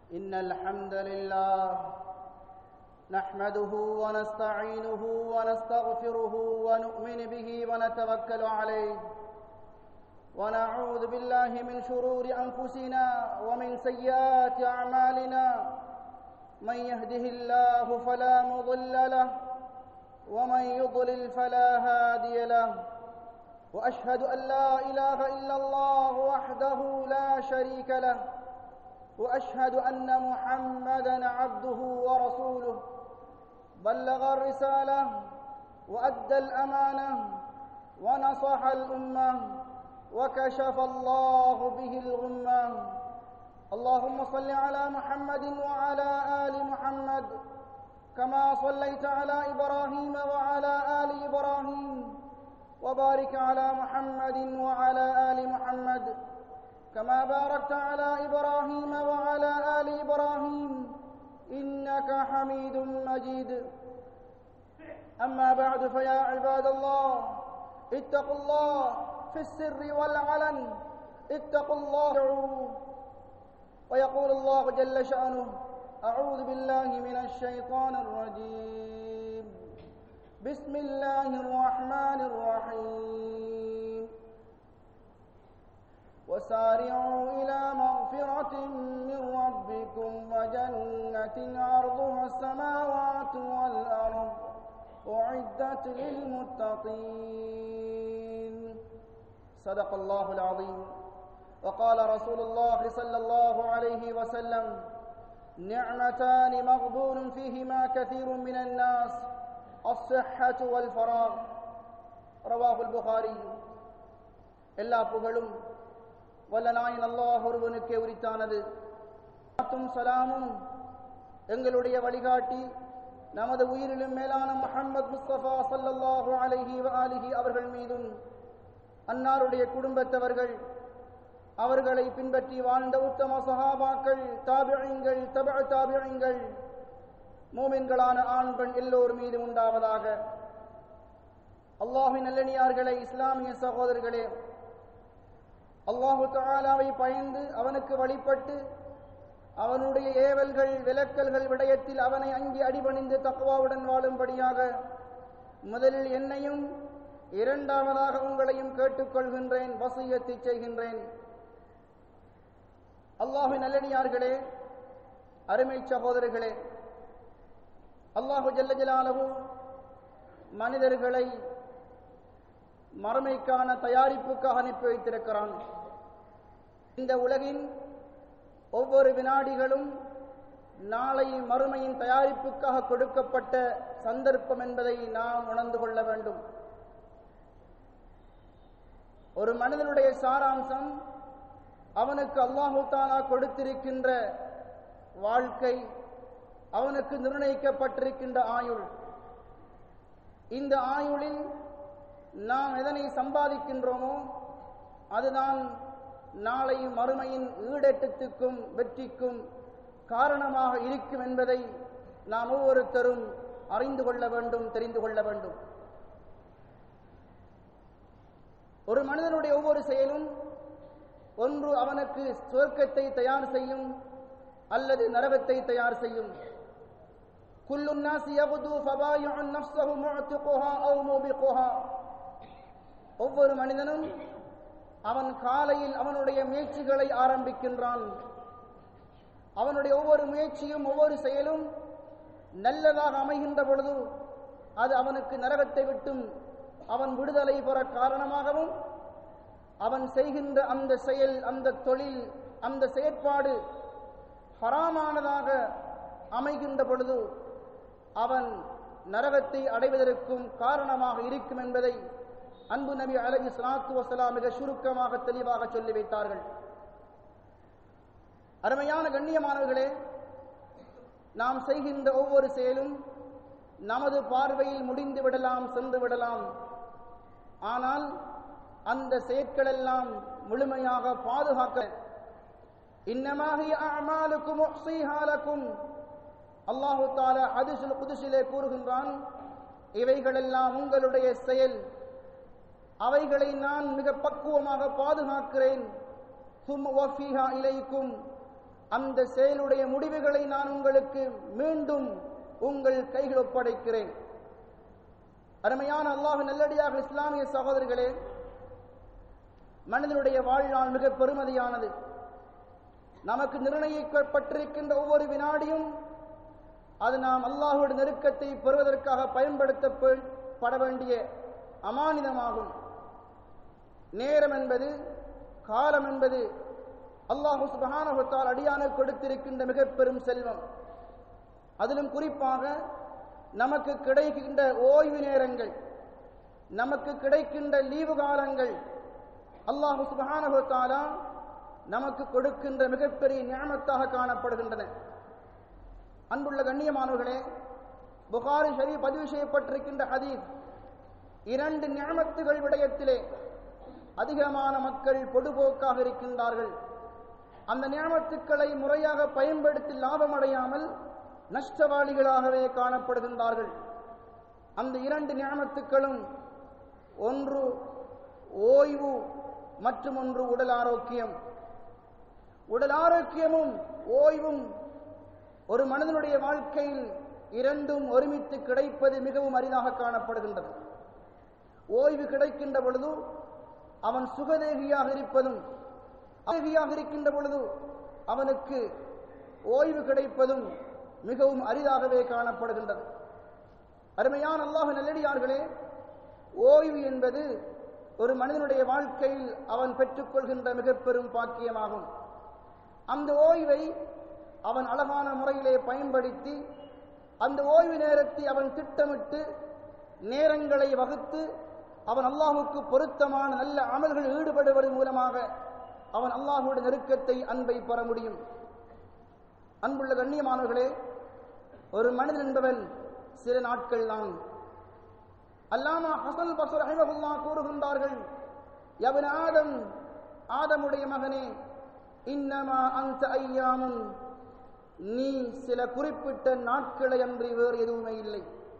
إن الحمد لله نحمده ونستعينه ونستغفره ونؤمن به ونتوكل عليه ونعوذ بالله من شرور أنفسنا ومن سيئات أعمالنا من يهده الله فلا مضل له ومن يضلل فلا هادي له واشهد ان لا اله الا الله وحده لا شريك له واشهد ان محمدا عبده ورسوله بلغ الرساله وادى الامانه ونصح الامه وكشف الله به الغمه اللهم صل على محمد وعلى ال محمد كما صليت على ابراهيم وعلى ال ابراهيم وبارك على محمد وعلى ال محمد كما باركت على ابراهيم وعلى ال ابراهيم انك حميد مجيد اما بعد فيا عباد الله اتقوا الله في السر والعلن اتقوا الله ويقول الله جل شانه اعوذ بالله من الشيطان الرجيم بسم الله الرحمن الرحيم وسارعوا إلى مغفرة من ربكم وجنة عرضها السماوات والأرض أعدت للمتقين صدق الله العظيم وقال رسول الله صلى الله عليه وسلم نعمتان مغبون فيهما كثير من الناس الصحة والفراغ رواه البخاري எல்லா புகழும் வல்ல நாயன் அல்லாஹ் ஒருவனுக்கே உரித்தானது சலாமும் எங்களுடைய வழிகாட்டி நமது உயிரிலும் மேலான முஹம்மது முஸ்தபா சல்லல்லாஹு அலைஹி அலிஹி அவர்கள் மீதும் அன்னாருடைய குடும்பத்தவர்கள் அவர்களை பின்பற்றி வாழ்ந்த உத்தம சஹாபாக்கள் தாபியங்கள் தப தாபியங்கள் மூமின்களான ஆண் பெண் எல்லோர் மீது உண்டாவதாக அல்லாஹின் நல்லடியார்களே இஸ்லாமிய சகோதரர்களே அல்லாஹு தாலாவை பயந்து அவனுக்கு வழிபட்டு அவனுடைய ஏவல்கள் விலக்கல்கள் விடயத்தில் அவனை அங்கி அடிபணிந்து தக்குவாவுடன் வாழும்படியாக முதலில் என்னையும் இரண்டாவதாக உங்களையும் கேட்டுக்கொள்கின்றேன் வசியத்தை செய்கின்றேன் அல்லாஹு நல்லடியார்களே அருமை சகோதரர்களே அல்லாஹு ஜல்ல ஜலாலவு மனிதர்களை மறுமைக்கான தயாரிப்புக்காக அனுப்பி வைத்திருக்கிறான் இந்த உலகின் ஒவ்வொரு வினாடிகளும் நாளை மறுமையின் தயாரிப்புக்காக கொடுக்கப்பட்ட சந்தர்ப்பம் என்பதை நாம் உணர்ந்து கொள்ள வேண்டும் ஒரு மனிதனுடைய சாராம்சம் அவனுக்கு அல்லாஹு தாலா கொடுத்திருக்கின்ற வாழ்க்கை அவனுக்கு நிர்ணயிக்கப்பட்டிருக்கின்ற ஆயுள் இந்த ஆயுளில் நாம் எதனை சம்பாதிக்கின்றோமோ அதுதான் நாளை மறுமையின் ஈடேற்றத்துக்கும் வெற்றிக்கும் காரணமாக இருக்கும் என்பதை நாம் ஒவ்வொருத்தரும் அறிந்து கொள்ள வேண்டும் தெரிந்து கொள்ள வேண்டும் ஒரு மனிதனுடைய ஒவ்வொரு செயலும் ஒன்று அவனுக்கு சுவர்க்கத்தை தயார் செய்யும் அல்லது நரகத்தை தயார் செய்யும் كل الناس يغدو فبايع نفسه معتقها او موبقها ஒவ்வொரு மனிதனும் அவன் காலையில் அவனுடைய முயற்சிகளை ஆரம்பிக்கின்றான் அவனுடைய ஒவ்வொரு முயற்சியும் ஒவ்வொரு செயலும் நல்லதாக அமைகின்ற பொழுது அது அவனுக்கு நரகத்தை விட்டும் அவன் விடுதலை பெற காரணமாகவும் அவன் செய்கின்ற அந்த செயல் அந்த தொழில் அந்த செயற்பாடு ஹராமானதாக அமைகின்ற பொழுது அவன் நரகத்தை அடைவதற்கும் காரணமாக இருக்கும் என்பதை அன்பு நபி அலகி சலாத்து வசலாம் மிக சுருக்கமாக தெளிவாக சொல்லி வைத்தார்கள் அருமையான கண்ணியமானவர்களே நாம் செய்கின்ற ஒவ்வொரு செயலும் நமது பார்வையில் முடிந்து விடலாம் சென்று விடலாம் ஆனால் அந்த செயற்களெல்லாம் முழுமையாக பாதுகாக்க இன்னமாகிய அமாலுக்கும் சீஹாலக்கும் அல்லாஹு தாலா ஹதிசுல் குதிசிலே கூறுகின்றான் இவைகளெல்லாம் உங்களுடைய செயல் அவைகளை நான் மிக பக்குவமாக பாதுகாக்கிறேன் சும் வஃபீஹா இலைக்கும் அந்த செயலுடைய முடிவுகளை நான் உங்களுக்கு மீண்டும் உங்கள் கைகள் ஒப்படைக்கிறேன் அருமையான அல்லாஹ் நல்லடியாக இஸ்லாமிய சகோதரர்களே மனிதனுடைய வாழ்நாள் மிக பெருமதியானது நமக்கு நிர்ணயிக்கப்பட்டிருக்கின்ற ஒவ்வொரு வினாடியும் அது நாம் அல்லாஹுடைய நெருக்கத்தை பெறுவதற்காக பயன்படுத்தப்பட வேண்டிய அமானிதமாகும் நேரம் என்பது காலம் என்பது அல்லாஹு சுபஹானகத்தால் அடியான கொடுத்திருக்கின்ற மிக பெரும் செல்வம் அதிலும் குறிப்பாக நமக்கு கிடைக்கின்ற ஓய்வு நேரங்கள் நமக்கு கிடைக்கின்ற லீவு காலங்கள் அல்லாஹு சுபஹானகத்தாலா நமக்கு கொடுக்கின்ற மிகப்பெரிய ஞானத்தாக காணப்படுகின்றன அன்புள்ள கண்ணியமானவர்களே புகாரி ஷரீ பதிவு செய்யப்பட்டிருக்கின்ற ஹதீஸ் இரண்டு ஞானத்துகள் விடயத்திலே அதிகமான மக்கள் பொதுபோக்காக இருக்கின்றார்கள் அந்த ஞானத்துக்களை முறையாக பயன்படுத்தி லாபம் அடையாமல் நஷ்டவாளிகளாகவே காணப்படுகின்றார்கள் அந்த இரண்டு ஞானத்துக்களும் ஒன்று ஓய்வு மற்றும் ஒன்று உடல் ஆரோக்கியம் உடல் ஆரோக்கியமும் ஓய்வும் ஒரு மனிதனுடைய வாழ்க்கையில் இரண்டும் ஒருமித்து கிடைப்பது மிகவும் அரிதாக காணப்படுகின்றது ஓய்வு கிடைக்கின்ற பொழுது அவன் சுகதேகியாக இருப்பதும் அழகியாக இருக்கின்ற பொழுது அவனுக்கு ஓய்வு கிடைப்பதும் மிகவும் அரிதாகவே காணப்படுகின்றது அருமையான அல்லாஹ் நல்லடியார்களே ஓய்வு என்பது ஒரு மனிதனுடைய வாழ்க்கையில் அவன் பெற்றுக்கொள்கின்ற மிக பெரும் பாக்கியமாகும் அந்த ஓய்வை அவன் அழகான முறையிலே பயன்படுத்தி அந்த ஓய்வு நேரத்தை அவன் திட்டமிட்டு நேரங்களை வகுத்து அவன் அல்லாஹுக்கு பொருத்தமான நல்ல அமல்கள் ஈடுபடுவதன் மூலமாக அவன் அல்லாஹுடைய நெருக்கத்தை அன்பை பெற முடியும் அன்புள்ள கண்ணியமானவர்களே ஒரு மனிதன் என்பவன் சில நாட்கள் தான் அல்லாமா ஹசல் பசர் அஹமகுல்லா கூறுகின்றார்கள் எவன் ஆதம் ஆதமுடைய மகனே இன்னமா அந்த ஐயாமுன் நீ சில குறிப்பிட்ட நாட்களை அன்றி வேறு எதுவுமே இல்லை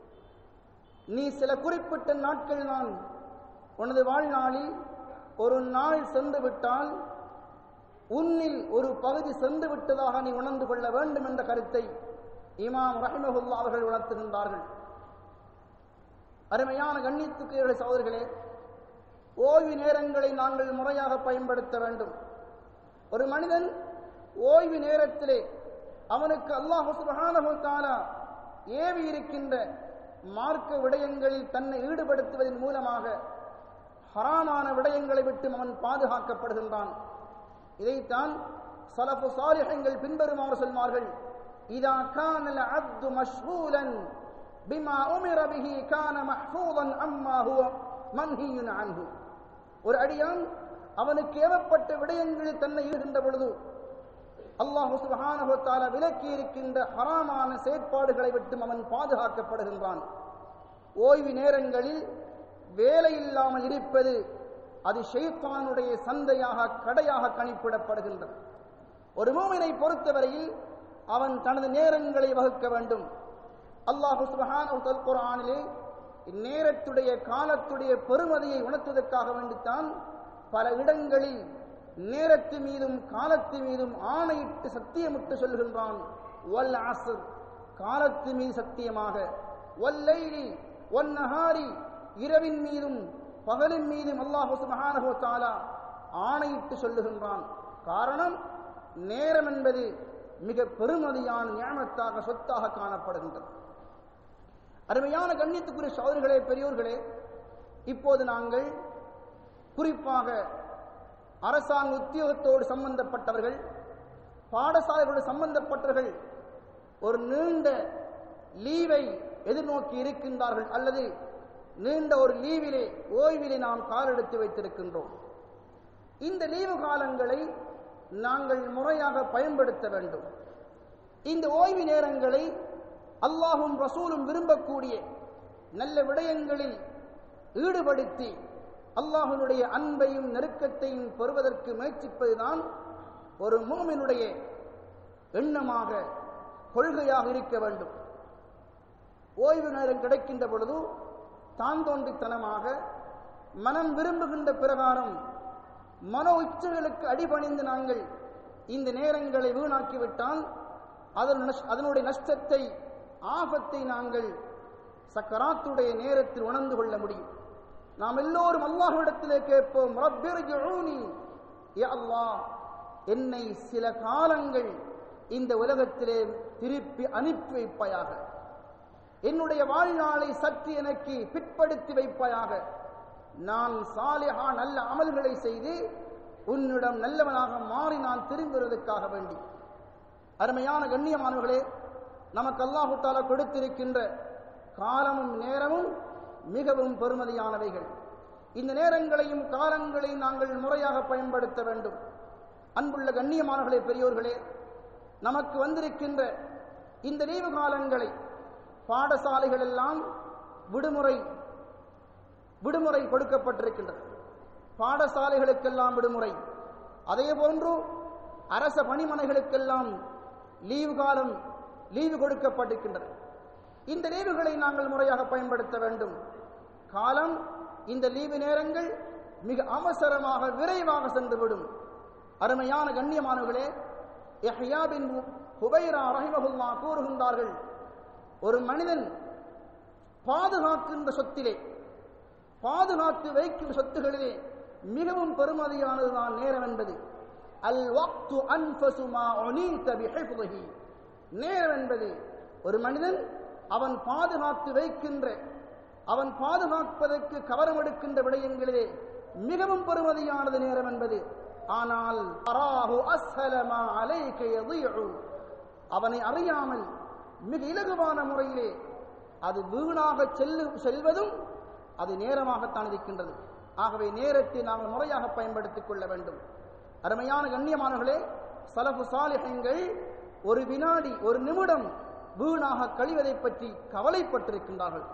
நீ சில குறிப்பிட்ட நாட்கள் தான் உனது வாழ்நாளில் ஒரு நாள் சென்று விட்டால் உன்னில் ஒரு பகுதி சென்று விட்டதாக நீ உணர்ந்து கொள்ள வேண்டும் என்ற கருத்தை இமாம் ரஹிமகுல்லா அவர்கள் உணர்த்துகின்றார்கள் அருமையான கண்ணித்துக்கு சகோதரர்களே ஓய்வு நேரங்களை நாங்கள் முறையாக பயன்படுத்த வேண்டும் ஒரு மனிதன் ஓய்வு நேரத்திலே அவனுக்கு அல்லாஹு சுபஹானஹு தஆலா ஏவி இருக்கின்ற மார்க்க விடயங்களில் தன்னை ஈடுபடுத்துவதன் மூலமாக ஹராமான விடயங்களை விட்டு அவன் பாதுகாக்கப்படுகின்றான் இதைத்தான் சலஃபு சாலிஹங்கள் பின்வருமாறு சொல்வார்கள் இதா கானல் அப்து மஷ்கூலன் பிமா உமிர பிஹி கான மஹ்ஃபூதன் அம்மா ஹுவ மன்ஹியுன் அன்ஹு ஒரு அடியான் அவனுக்கு ஏவப்பட்ட விடயங்களில் தன்னை ஈடுகின்ற பொழுது அல்லாஹு சுபஹானஹு தஆலா விலக்கி இருக்கின்ற ஹராமான செயற்பாடுகளை விட்டும் அவன் பாதுகாக்கப்படுகின்றான் ஓய்வு நேரங்களில் வேலை இல்லாமல் இருப்பது அது ஷெய்தானுடைய சந்தையாக கடையாக கணிப்பிடப்படுகின்றது ஒரு மூமினை பொறுத்தவரையில் அவன் தனது நேரங்களை வகுக்க வேண்டும் அல்லாஹு சுபஹானஹு தஆலா குர்ஆனிலே இந்நேரத்துடைய காலத்துடைய பெருமதியை உணர்த்துவதற்காக வேண்டித்தான் பல இடங்களில் நேரத்து மீதும் காலத்து மீதும் ஆணையிட்டு சத்தியமிட்டு சொல்கின்றான் வல் அஸ்ர் காலத்து மீது சத்தியமாக வல்லைலி ஒன்னஹாரி இரவின் மீதும் பகலின் மீதும் அல்லாஹு சுபஹானஹு தஆலா ஆணையிட்டு சொல்லுகின்றான் காரணம் நேரம் என்பது மிக பெருமதியான ஞானத்தாக சொத்தாக காணப்படுகின்றது அருமையான கண்ணியத்துக்குரிய சோதர்களே பெரியோர்களே இப்போது நாங்கள் குறிப்பாக அரசாங்க உத்தியோகத்தோடு சம்பந்தப்பட்டவர்கள் பாடசாலைகளோடு சம்பந்தப்பட்டவர்கள் ஒரு நீண்ட லீவை எதிர்நோக்கி இருக்கின்றார்கள் அல்லது நீண்ட ஒரு லீவிலே ஓய்விலே நாம் காலெடுத்து வைத்திருக்கின்றோம் இந்த லீவு காலங்களை நாங்கள் முறையாக பயன்படுத்த வேண்டும் இந்த ஓய்வு நேரங்களை அல்லாஹும் ரசூலும் விரும்பக்கூடிய நல்ல விடயங்களில் ஈடுபடுத்தி அல்லாஹனுடைய அன்பையும் நெருக்கத்தையும் பெறுவதற்கு முயற்சிப்பதுதான் ஒரு மூமினுடைய எண்ணமாக கொள்கையாக இருக்க வேண்டும் ஓய்வு நேரம் கிடைக்கின்ற பொழுது தான் தோன்றித்தனமாக மனம் விரும்புகின்ற பிரகாரம் மனோ இச்சைகளுக்கு அடிபணிந்து நாங்கள் இந்த நேரங்களை வீணாக்கிவிட்டால் அதன் நஷ்- அதனுடைய நஷ்டத்தை ஆபத்தை நாங்கள் சக்கராத்துடைய நேரத்தில் உணர்ந்து கொள்ள முடியும் நாம் எல்லோரும் அல்லாஹ்விடத்திலே கேட்போம் ரப்பிர்ஜிஊனி யா அல்லாஹ் என்னை சில காலங்கள் இந்த உலகத்திலே திருப்பி அனுப்பி வைப்பாயாக என்னுடைய வாழ்நாளை சற்று எனக்கு பிற்படுத்தி வைப்பாயாக நான் சாலிஹா நல்ல அமல்களை செய்து உன்னிடம் நல்லவனாக மாறி நான் திரும்புவதற்காக வேண்டி அருமையான கண்ணியமானவர்களே நமக்கு அல்லாஹு தாலா கொடுத்திருக்கின்ற காலமும் நேரமும் மிகவும் பெருமதியானவைகள் இந்த நேரங்களையும் காலங்களையும் நாங்கள் முறையாக பயன்படுத்த வேண்டும் அன்புள்ள கண்ணியமானவர்களே பெரியோர்களே நமக்கு வந்திருக்கின்ற இந்த லீவு காலங்களை பாடசாலைகள் எல்லாம் விடுமுறை விடுமுறை கொடுக்கப்பட்டிருக்கின்றது பாடசாலைகளுக்கெல்லாம் விடுமுறை அதே போன்று அரச பணிமனைகளுக்கெல்லாம் லீவு காலம் லீவு கொடுக்கப்பட்டிருக்கின்றது இந்த லீவுகளை நாங்கள் முறையாக பயன்படுத்த வேண்டும் காலம் இந்த லீவு நேரங்கள் மிக அவசரமாக விரைவாக சென்றுவிடும் அருமையான கண்ணியமானவர்களே யஹ்யா பின் ஹுபைரா ரஹிமஹுல்லா கூறுகின்றார்கள் ஒரு மனிதன் பாதுகாக்கின்ற சொத்திலே பாதுகாத்து வைக்கும் சொத்துகளிலே மிகவும் பெருமதியானதுதான் நேரம் என்பது அல் வக்து அன்ஃபசு மா உனீத பிஹிஃப்திஹி நேரம் என்பது ஒரு மனிதன் அவன் பாதுகாத்து வைக்கின்ற அவன் பாதுகாப்பதற்கு கவரம் எடுக்கின்ற விடயங்களிலே மிகவும் பெருமதியானது நேரம் என்பது ஆனால் அராஹு அஸ்ஹலமா அலைக யதிஉ அவனை அறியாமல் மிக இலகுவான முறையிலே அது வீணாக செல்லு செல்வதும் அது நேரமாகத்தான் இருக்கின்றது ஆகவே நேரத்தை நாம் முறையாக பயன்படுத்திக் கொள்ள வேண்டும் அருமையான கண்ணியமானவர்களே சலபு சாலிஹங்கள் ஒரு வினாடி ஒரு நிமிடம் வீணாக கழிவதை பற்றி கவலைப்பட்டிருக்கின்றார்கள்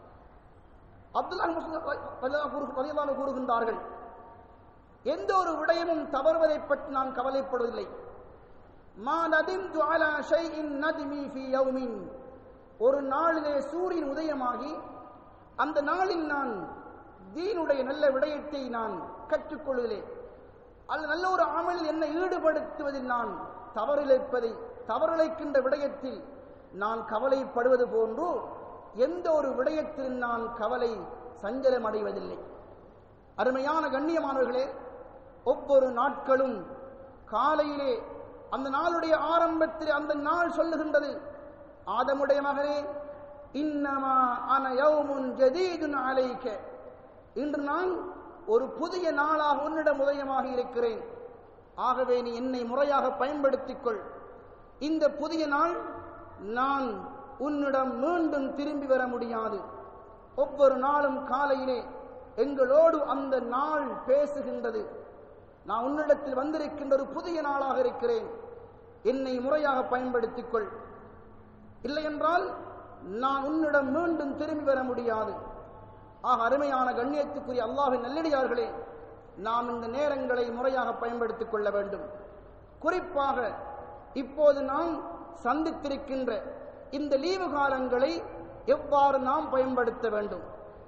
அப்துல்லா கூறுகின்றார்கள் எந்த ஒரு விடயமும் தவறுவதை பற்றி நான் கவலைப்படுவதில்லை மா நதிம்து அலா ஷைஇன் நதிமி ஃபீ யௌமின் ஒரு நாளிலே சூரியன் உதயமாகி அந்த நாளில் நான் தீனுடைய நல்ல விடயத்தை நான் கற்றுக்கொள்கிறேன் அல்லது நல்ல ஒரு அமலில் என்னை ஈடுபடுத்துவதில் நான் தவறிழைப்பதை தவறிழைக்கின்ற விடயத்தில் நான் கவலைப்படுவது போன்று எந்த ஒரு விடயத்தில் நான் கவலை சஞ்சலம் அடைவதில்லை அருமையான கண்ணியமானவர்களே ஒவ்வொரு நாட்களும் காலையிலே அந்த நாளுடைய ஆரம்பத்தில் அந்த நாள் சொல்லுகின்றது ஆதமுடைய மகனே இன்னமா அன யௌமுன் ஜதீதுன் அலைக்க இன்று நான் ஒரு புதிய நாளாக உன்னிடம் உதயமாக இருக்கிறேன் ஆகவே நீ என்னை முறையாக பயன்படுத்திக் கொள் இந்த புதிய நாள் நான் உன்னிடம் மீண்டும் திரும்பி வர முடியாது ஒவ்வொரு நாளும் காலையிலே எங்களோடு அந்த நாள் பேசுகின்றது நான் உன்னிடத்தில் வந்திருக்கின்ற ஒரு புதிய நாளாக இருக்கிறேன் என்னை முறையாக பயன்படுத்திக் கொள் இல்லை என்றால் நான் உன்னிடம் மீண்டும் திரும்பி வர முடியாது ஆக அருமையான கண்ணியத்துக்குரிய அல்லாஹின் நல்லடியார்களே நாம் இந்த நேரங்களை முறையாக பயன்படுத்திக் கொள்ள வேண்டும் குறிப்பாக இப்போது நாம் சந்தித்திருக்கின்ற இந்த லீவு காலங்களை எவ்வாறு நாம் பயன்படுத்த வேண்டும்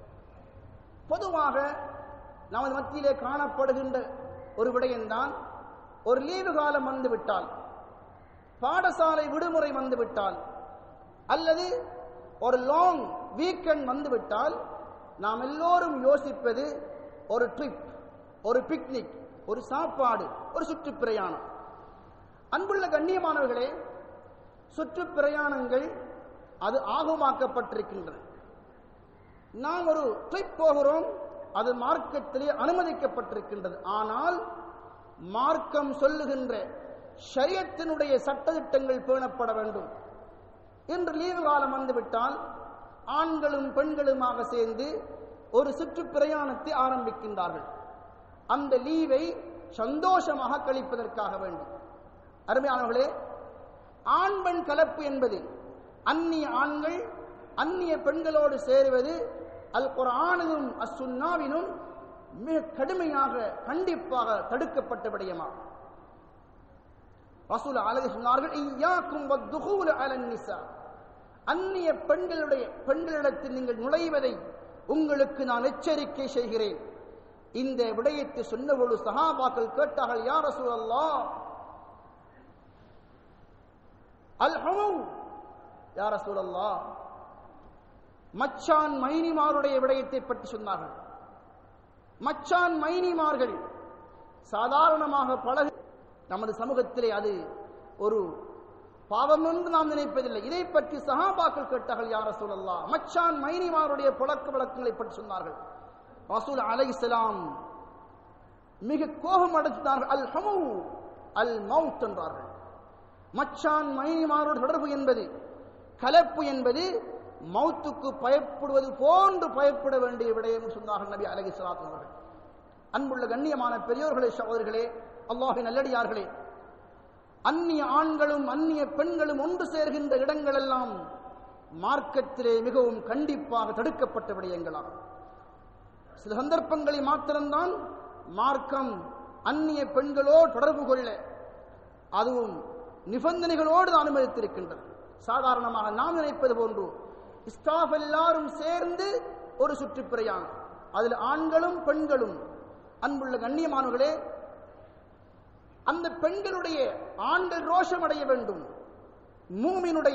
பொதுவாக நமது மத்தியிலே காணப்படுகின்ற ஒரு விடயம்தான் ஒரு லீவு காலம் வந்துவிட்டால் பாடசாலை விடுமுறை வந்துவிட்டால் அல்லது ஒரு லாங் வீக்கெண்ட் வந்துவிட்டால் நாம் எல்லோரும் யோசிப்பது ஒரு ட்ரிப் ஒரு பிக்னிக் ஒரு சாப்பாடு ஒரு சுற்றுப்பிரயாணம் அன்புள்ள கண்ணியமானவர்களே சுற்றுப்பிரயாணங்கள் அது ஆகமாக்கப்பட்டிருக்கின்றன நாம் ஒரு ட்ரிப் போகிறோம் அது மார்க்கத்திலே அனுமதிக்கப்பட்டிருக்கின்றது ஆனால் மார்க்கம் சொல்லுகின்ற ஷரியத்தினுடைய சட்டத்திட்டங்கள் பேணப்பட வேண்டும் இன்று லீவு காலம் வந்துவிட்டால் ஆண்களும் பெண்களுமாக சேர்ந்து ஒரு சுற்றுப்பிரயாணத்தை ஆரம்பிக்கின்றார்கள் அந்த லீவை சந்தோஷமாக கழிப்பதற்காக வேண்டும் அருமையானவர்களே ஆண் பெண் கலப்பு என்பது அந்நிய ஆண்கள் அந்நிய பெண்களோடு சேருவது அல் குரானிலும் அசுன்னாவினும் மிக கடுமையாக கண்டிப்பாக தடுக்கப்பட்ட விடயமாகும் ரசூல் அழகு சொன்னார்கள் ஐயாக்கும் வத்துகூல அலன் நிசா அந்நிய பெண்களுடைய பெண்களிடத்தில் நீங்கள் நுழைவதை உங்களுக்கு நான் எச்சரிக்கை செய்கிறேன் இந்த விடயத்தை சொன்னபொழுது சஹாபாக்கள் கேட்டார்கள் யார் ரசூல் அல்லா அல் ஹமு யார சூழல்லா மச்சான் மைனிமாருடைய விடயத்தை பற்றி சொன்னார்கள் மச்சான் மைனிமார்கள் சாதாரணமாக பழகு நமது சமூகத்திலே அது ஒரு பாவம் என்று நாம் நினைப்பதில்லை இதை பற்றி சஹாபாக்கள் கேட்டார்கள் யார சூழல்லா மச்சான் மைனிமாருடைய பழக்க வழக்கங்களை பற்றி சொன்னார்கள் ரசூல் அலைஹிஸ்ஸலாம் மிக கோபம் அடைத்தார்கள் அல் ஹமு அல் மவுத் என்றார்கள் மச்சான் மைனிமாரோடு தொடர்பு என்பது கலப்பு என்பது மௌத்துக்கு பயப்படுவது போன்று பயப்பட வேண்டிய விடயம் சொன்னார்கள் நபி அலகி சலாத் அவர்கள் அன்புள்ள கண்ணியமான பெரியோர்களே சகோதரர்களே அல்லாஹின் நல்லடியார்களே அந்நிய ஆண்களும் அந்நிய பெண்களும் ஒன்று சேர்கின்ற இடங்களெல்லாம் மார்க்கத்திலே மிகவும் கண்டிப்பாக தடுக்கப்பட்ட விடயங்களாகும் சில சந்தர்ப்பங்களில் மாத்திரம்தான் மார்க்கம் அந்நிய பெண்களோடு தொடர்பு கொள்ள அதுவும் நிபந்தனைகளோடு அனுமதித்திருக்கின்றது சாதாரணமாக நாம் நினைப்பது போன்று ஸ்டாஃப் எல்லாரும் சேர்ந்து ஒரு சுற்றுப்பிரயாணம் அதில் ஆண்களும் பெண்களும் அன்புள்ள கண்ணியமானவர்களே அந்த பெண்களுடைய ஆண்கள் ரோஷம் அடைய வேண்டும் மூமினுடைய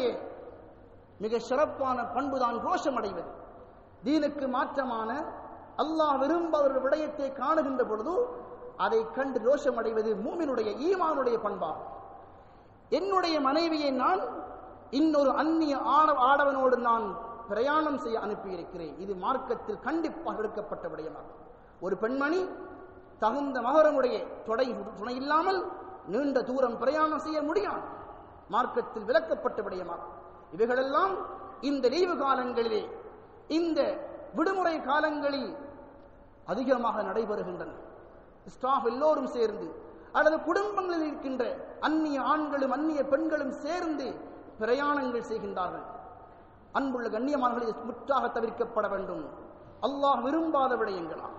மிக சிறப்பான பண்புதான் ரோஷம் அடைவது தீனுக்கு மாற்றமான அல்லாஹ் விரும்பாத விடயத்தை காணுகின்ற பொழுது அதை கண்டு ரோஷம் அடைவது மூமினுடைய ஈமானுடைய பண்பாகும் என்னுடைய மனைவியை நான் இன்னொரு அந்நிய ஆட ஆடவனோடு நான் பிரயாணம் செய்ய அனுப்பியிருக்கிறேன் இது மார்க்கத்தில் கண்டிப்பாக எடுக்கப்பட்ட விடயமாகும் ஒரு பெண்மணி தகுந்த மகரமுடைய தொடை துணை இல்லாமல் நீண்ட தூரம் பிரயாணம் செய்ய முடியாது மார்க்கத்தில் விளக்கப்பட்ட விடயமாகும் இவைகளெல்லாம் இந்த லீவு காலங்களிலே இந்த விடுமுறை காலங்களில் அதிகமாக நடைபெறுகின்றன ஸ்டாஃப் எல்லோரும் சேர்ந்து அல்லது குடும்பங்களில் இருக்கின்ற அந்நிய ஆண்களும் அந்நிய பெண்களும் சேர்ந்து பிரயாணங்கள் செய்கின்றார்கள் அன்புள்ள கண்ணியமானவர்கள் இது முற்றாக தவிர்க்கப்பட வேண்டும் அல்லாஹ் விரும்பாத விடயங்களா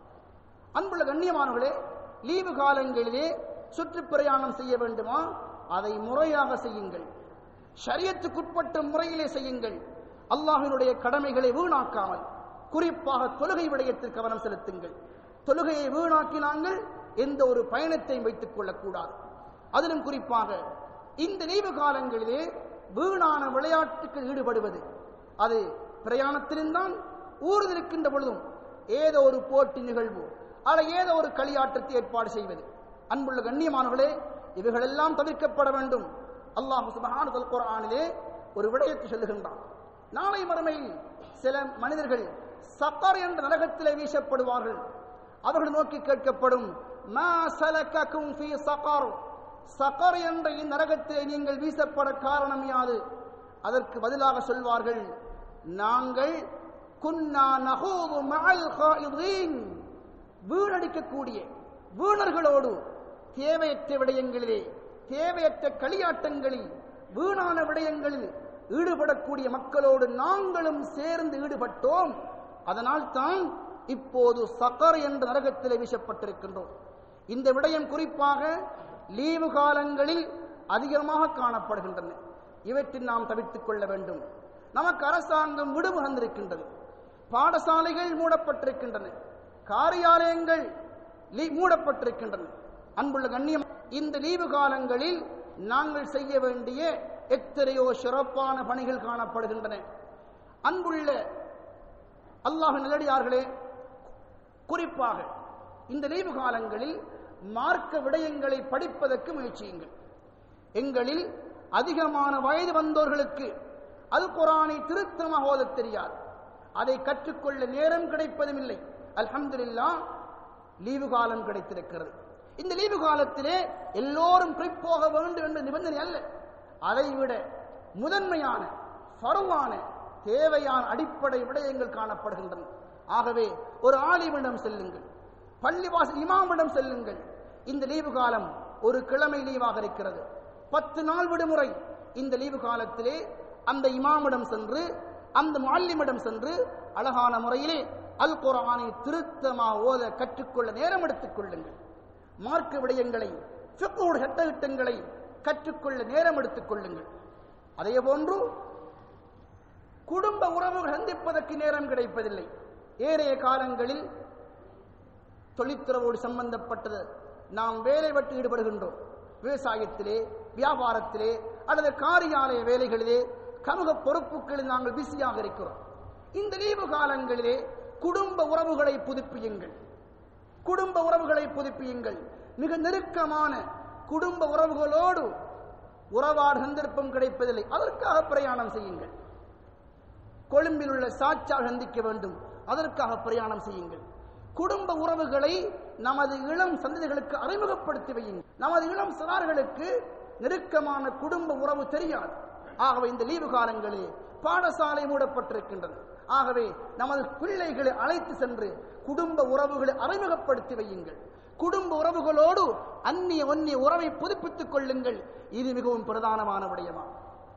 அன்புள்ள கண்ணியமானவர்களே லீவு காலங்களிலே சுற்றுப்பிரயாணம் செய்ய வேண்டுமா அதை முறையாக செய்யுங்கள் ஷரியத்துக்குட்பட்ட முறையிலே செய்யுங்கள் அல்லாஹினுடைய கடமைகளை வீணாக்காமல் குறிப்பாக தொழுகை விடயத்தில் கவனம் செலுத்துங்கள் தொழுகையை வீணாக்கினாங்கள் எந்த ஒரு பயணத்தையும் வைத்துக் கொள்ளக்கூடாது அதிலும் குறிப்பாக இந்த லீவு காலங்களிலே வீணான விளையாட்டுக்கு ஈடுபடுவது அது பிரயாணத்திலிருந்தான் ஊரில் இருக்கின்ற பொழுதும் ஏதோ ஒரு போட்டி நிகழ்வு அல்ல ஏதோ ஒரு களியாட்டத்தை ஏற்பாடு செய்வது அன்புள்ள கண்ணியமானவர்களே இவைகளெல்லாம் தவிர்க்கப்பட வேண்டும் அல்லாஹ் சுபஹானு குர்ஆனிலே ஒரு விடயத்தை சொல்லுகின்றான் நாளை மறுமையில் சில மனிதர்கள் சக்கர் என்ற நரகத்திலே வீசப்படுவார்கள் அவர்கள் நோக்கி கேட்கப்படும் மா சலக்கக்கும் ஃபீ சகர் சகர் என்ற இந்நரகத்திலே நீங்கள் வீசப்பட காரணம் யாது அதற்கு பதிலாக சொல்வார்கள் நாங்கள் குன்னா நகூது மஅல் காயிதீன் வீணடிக்கக்கூடிய வீணர்களோடு தேவையற்ற விடயங்களிலே தேவையற்ற களியாட்டங்களில் வீணான விடயங்களில் ஈடுபடக்கூடிய மக்களோடு நாங்களும் சேர்ந்து ஈடுபட்டோம் அதனால் தான் இப்போது சக்கர் என்ற நரகத்திலே வீசப்பட்டிருக்கின்றோம் இந்த விடயம் குறிப்பாக லீவு காலங்களில் அதிகமாக காணப்படுகின்றன இவற்றில் நாம் தவிர்த்துக் கொள்ள வேண்டும் நமக்கு அரசாங்கம் விடுவு தந்திருக்கின்றது பாடசாலைகள் மூடப்பட்டிருக்கின்றன காரியாலயங்கள் லீ- மூடப்பட்டிருக்கின்றன அன்புள்ள கண்ணியம் இந்த லீவு காலங்களில் நாங்கள் செய்ய வேண்டிய எத்தனையோ சிறப்பான பணிகள் காணப்படுகின்றன அன்புள்ள அல்லாஹ் நல்லடியார்களே குறிப்பாக இந்த லீவு காலங்களில் மார்க்க விடயங்களை படிப்பதற்கு முயற்சியுங்கள் எங்களில் அதிகமான வயது வந்தோர்களுக்கு அல் குரானை திருத்தமாக ஓதத் தெரியாது அதை கற்றுக்கொள்ள நேரம் கிடைப்பதும் இல்லை அல்ஹம்துலில்லாஹ் லீவு காலம் கிடைத்திருக்கிறது இந்த லீவு காலத்திலே எல்லோரும் ட்ரிப் போக வேண்டும் என்ற நிபந்தனை அல்ல அதைவிட முதன்மையான ஃபர்வான தேவையான அடிப்படை விடயங்கள் காணப்படுகின்றன ஆகவே ஒரு ஆலிமிடம் செல்லுங்கள் பள்ளிவாசல் இமாமிடம் செல்லுங்கள் இந்த லீவு காலம் ஒரு கிழமை லீவாக இருக்கிறது பத்து நாள் விடுமுறை இந்த லீவு காலத்திலே அந்த இமாமிடம் சென்று அந்த முல்லிமிடம் சென்று அழகான முறையிலே அல் குர்ஆனை திருத்தமாக ஓத கற்றுக்கொள்ள நேரம் எடுத்துக் கொள்ளுங்கள் மார்க்க விடயங்களை ஃபிக்ஹுடைய சட்டத்திட்டங்களை கற்றுக்கொள்ள நேரம் எடுத்துக் கொள்ளுங்கள் அதே போன்று குடும்ப உறவுகள் சந்திப்பதற்கு நேரம் கிடைப்பதில்லை ஏறைய காலங்களில் தொழில்துறவோடு சம்பந்தப்பட்டது நாம் வேலை விட்டு ஈடுபடுகின்றோம் விவசாயத்திலே வியாபாரத்திலே அல்லது காரியாலய வேலைகளிலே சமூக பொறுப்புகளில் நாங்கள் பிஸியாக இருக்கிறோம் இந்த லீவு காலங்களிலே குடும்ப உறவுகளை புதுப்பியுங்கள் குடும்ப உறவுகளை புதுப்பியுங்கள் மிக நெருக்கமான குடும்ப உறவுகளோடு உறவாட சந்தர்ப்பம் கிடைப்பதில்லை அதற்காக பிரயாணம் செய்யுங்கள் கொழும்பில் உள்ள சாட்சாக சந்திக்க வேண்டும் அதற்காக பிரயாணம் செய்யுங்கள் குடும்ப உறவுகளை நமது இளம் சந்ததிகளுக்கு அறிமுகப்படுத்தி வையுங்கள் நமது இளம் சிறார்களுக்கு நெருக்கமான குடும்ப உறவு தெரியாது ஆகவே இந்த லீவு காலங்களில் பாடசாலை மூடப்பட்டிருக்கின்றது ஆகவே நமது பிள்ளைகளை அழைத்து சென்று குடும்ப உறவுகளை அறிமுகப்படுத்தி வையுங்கள் குடும்ப உறவுகளோடு அந்நிய ஒன்னிய உறவை புதுப்பித்துக் கொள்ளுங்கள் இது மிகவும் பிரதானமான விடயமாகும்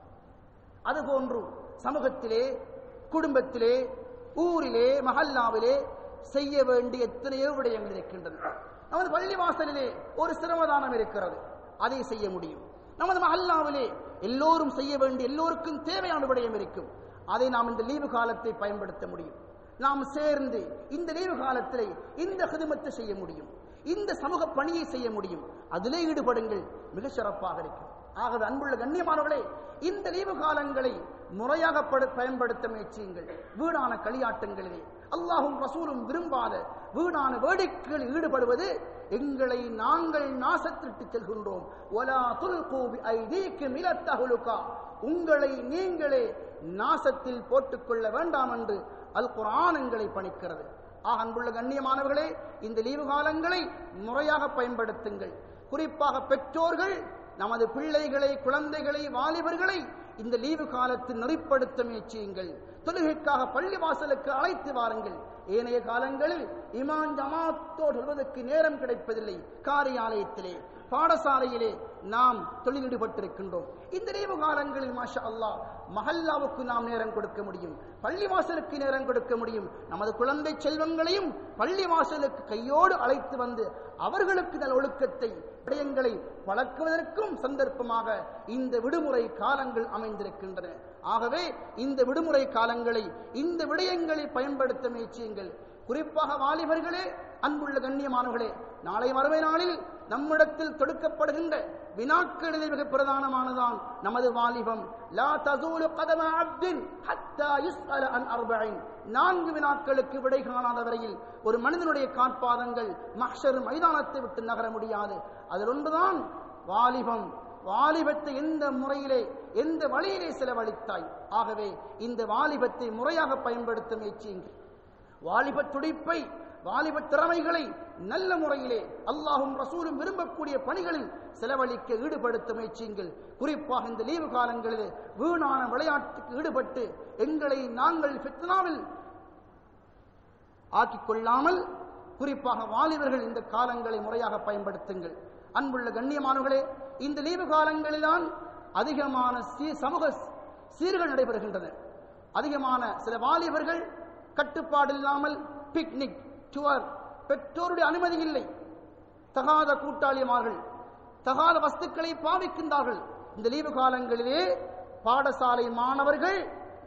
அதுபோன்று சமூகத்திலே குடும்பத்திலே ஊரிலே மஹல்லாவிலே செய்ய வேண்டிய எத்தனையோ விடயங்கள் இருக்கின்றன நமது பள்ளிவாசலிலே ஒரு சிரமதானம் இருக்கிறது அதை செய்ய முடியும் நமது மஹல்லாவிலே எல்லோரும் செய்ய வேண்டிய எல்லோருக்கும் தேவையான விடயம் இருக்கும் அதை நாம் இந்த லீவு காலத்தை பயன்படுத்த முடியும் நாம் சேர்ந்து இந்த லீவு காலத்திலே இந்த ஹிதமத்தை செய்ய முடியும் இந்த சமூக பணியை செய்ய முடியும் அதிலே ஈடுபடுங்கள் மிக சிறப்பாக இருக்கும் ஆகவே அன்புள்ள கண்ணியமானவர்களே இந்த லீவு காலங்களை முறையாக படு- பயன்படுத்த முயற்சியுங்கள் வீணான களியாட்டங்களிலே அல்லாஹும் ரசூலும் விரும்பாத வீணான வேடிக்கைகளில் ஈடுபடுவது எங்களை நாங்கள் நாசத்திட்டு செல்கின்றோம் ஒலா துல்கூ ஐதீக்கும் இலத்தகுலுகா உங்களை நீங்களே நாசத்தில் போட்டுக்கொள்ள வேண்டாம் என்று அல் குர்ஆன் எங்களை பணிக்கிறது ஆக அன்புள்ள கண்ணியமானவர்களே இந்த லீவு காலங்களை முறையாக பயன்படுத்துங்கள் குறிப்பாக பெற்றோர்கள் நமது பிள்ளைகளை குழந்தைகளை வாலிபர்களை இந்த லீவு காலத்தில் நெறிப்படுத்த முயற்சியுங்கள் தொழுகைக்காக பள்ளி வாசலுக்கு அழைத்து வாருங்கள் ஏனைய காலங்களில் இமான் ஜமாத்தோடு சொல்வதற்கு நேரம் கிடைப்பதில்லை காரியாலயத்திலே பாடசாலையிலே நாம் தொழில் ஈடுபட்டிருக்கின்றோம் இந்த லீவு காலங்களில் மாஷா அல்லாஹ் மஹல்லாவுக்கு நாம் நேரம் கொடுக்க முடியும் பள்ளி வாசலுக்கு நேரம் கொடுக்க முடியும் நமது குழந்தை செல்வங்களையும் பள்ளி வாசலுக்கு கையோடு அழைத்து வந்து அவர்களுக்கு நல் ஒழுக்கத்தை விடயங்களை பழக்குவதற்கும் சந்தர்ப்பமாக இந்த விடுமுறை காலங்கள் அமைந்திருக்கின்றன ஆகவே இந்த விடுமுறை காலங்களை இந்த விடயங்களை பயன்படுத்த முயற்சியுங்கள் குறிப்பாக வாலிபர்களே அன்புள்ள கண்ணியமானவர்களே நாளை மறுமை நாளில் நம்மிடத்தில் தொடுக்கப்படுகின்ற வினாக்களில் மிக பிரதானமானதான் நமது வாலிபம் லா தசூலு கதம அப்தின் ஹத்தா யுஸ்அல அன் அர்பஇன் நான்கு வினாக்களுக்கு விடை காணாத வரையில் ஒரு மனிதனுடைய காற்பாதங்கள் மஹ்ஷர் மைதானத்தை விட்டு நகர முடியாது அதில் ஒன்றுதான் வாலிபம் வாலிபத்தை எந்த முறையிலே எந்த வழியிலே செலவழித்தாய் ஆகவே இந்த வாலிபத்தை முறையாக பயன்படுத்த முயற்சியுங்கள் வாலிப துடிப்பை வாலிப திறமைகளை நல்ல முறையிலே அல்லாஹும் ரசூலும் விரும்பக்கூடிய பணிகளில் செலவழிக்க ஈடுபடுத்த முயற்சியுங்கள் குறிப்பாக இந்த லீவு காலங்களிலே வீணான விளையாட்டுக்கு ஈடுபட்டு எங்களை நாங்கள் ஃபித்னாவில் ஆக்கிக் கொள்ளாமல் குறிப்பாக வாலிபர்கள் இந்த காலங்களை முறையாக பயன்படுத்துங்கள் அன்புள்ள கண்ணியமானவர்களே இந்த லீவு காலங்களில்தான் அதிகமான சீ சமூக சீர்கள் நடைபெறுகின்றன அதிகமான சில வாலிபர்கள் கட்டுப்பாடு இல்லாமல் பிக்னிக் டூர் பெற்றோருடைய அனுமதி இல்லை தகாத கூட்டாளிமார்கள் தகாத வஸ்துக்களை பாவிக்கின்றார்கள் இந்த லீவு காலங்களிலே பாடசாலை மாணவர்கள்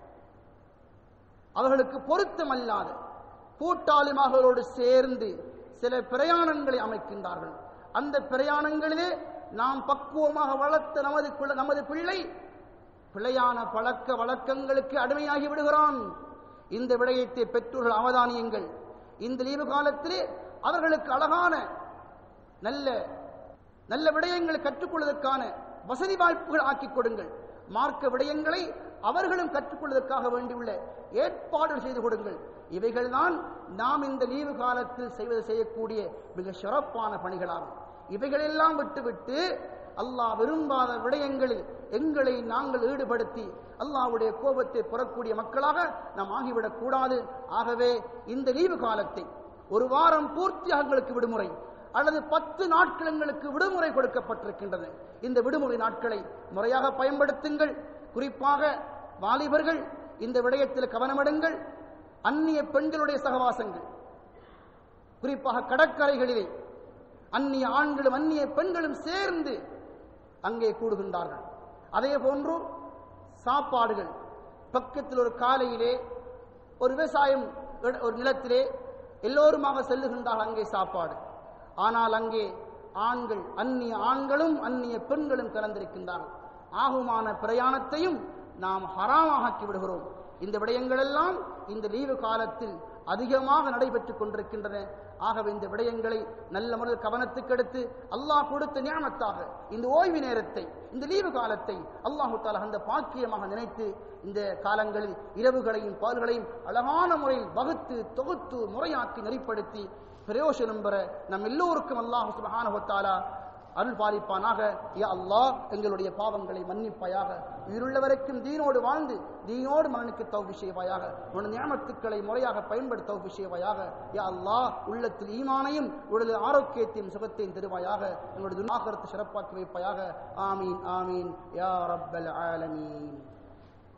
அவர்களுக்கு பொருத்தமல்லாத கூட்டாளிமார்களோடு சேர்ந்து சில பிரயாணங்களை அமைக்கின்றார்கள் அந்த பிரயாணங்களிலே நாம் பக்குவமாக வளர்த்த நமது குழ- நமது பிள்ளை பிழையான பழக்க வழக்கங்களுக்கு அடிமையாகி விடுகிறான் இந்த விடயத்தை பெற்றோர்கள் அவதானியுங்கள் இந்த லீவு காலத்திலே அவர்களுக்கு அழகான நல்ல நல்ல விடயங்களை கற்றுக்கொள்வதற்கான வசதி வாய்ப்புகள் ஆக்கிக் கொடுங்கள் மார்க்க விடயங்களை அவர்களும் கற்றுக்கொள்வதற்காக வேண்டியுள்ள ஏற்பாடுகள் செய்து கொடுங்கள் இவைகள்தான் நாம் இந்த லீவு காலத்தில் செய்வது செய்யக்கூடிய மிக சிறப்பான பணிகளாகும் இவைகளெல்லாம் விட்டுவிட்டு அல்லாஹ் விரும்பாத விடயங்களில் எங்களை நாங்கள் ஈடுபடுத்தி அல்லாஹ்வுடைய கோபத்தை பெறக்கூடிய மக்களாக நாம் ஆகிவிடக் கூடாது ஆகவே இந்த லீவு காலத்தை ஒரு வாரம் பூர்த்தியாக எங்களுக்கு விடுமுறை அல்லது பத்து நாட்கள் எங்களுக்கு விடுமுறை கொடுக்கப்பட்டிருக்கின்றது இந்த விடுமுறை நாட்களை முறையாக பயன்படுத்துங்கள் குறிப்பாக வாலிபர்கள் இந்த விடயத்தில் கவனமெடுங்கள் அந்நிய பெண்களுடைய சகவாசங்கள் குறிப்பாக கடற்கரைகளிலே அந்நிய ஆண்களும் அந்நிய பெண்களும் சேர்ந்து அங்கே கூடுகின்றார்கள் அதே போன்று சாப்பாடுகள் பக்கத்தில் ஒரு காலையிலே ஒரு விவசாயம் இட- ஒரு நிலத்திலே எல்லோருமாக செல்லுகின்றார்கள் அங்கே சாப்பாடு ஆனால் அங்கே ஆண்கள் அந்நிய ஆண்களும் அந்நிய பெண்களும் கலந்திருக்கின்றார்கள் ஆகுமான பிரயாணத்தையும் நாம் ஹராமாக்கி விடுகிறோம் இந்த விடயங்களெல்லாம் இந்த லீவு காலத்தில் அதிகமாக நடைபெற்றுக் கொண்டிருக்கின்றன ஆகவே இந்த விடயங்களை நல்ல முறையில் கவனத்துக்கு எடுத்து அல்லாஹ் கொடுத்த ஞானத்தாக இந்த ஓய்வு நேரத்தை இந்த லீவு காலத்தை அல்லாஹு தாலா அந்த பாக்கியமாக நினைத்து இந்த காலங்களில் இரவுகளையும் பகல்களையும் அழகான முறையில் வகுத்து தொகுத்து முறையாக்கி நெறிப்படுத்தி பிரயோசனம் பெற நம் எல்லோருக்கும் அல்லாஹு சுபஹானஹு தஆலா அருள் பாலிப்பானாக யா அல்லாஹ் எங்களுடைய பாவங்களை மன்னிப்பாயாக உயிருள்ள வரைக்கும் தீனோடு வாழ்ந்து தீனோடு மகனுக்கு தௌ விஷயவாயாக உனது ஞாபகத்துக்களை முறையாக பயன்படுத்த விஷயவாயாக யா அல்லாஹ் உள்ளத்தில் ஈமானையும் உடலில் ஆரோக்கியத்தையும் சுகத்தையும் தருவாயாக எங்களுடைய துனாகரத்தை சிறப்பாக்கி வைப்பாயாக ஆமீன் ஆமீன் யா ரப்பல் ஆலமீன்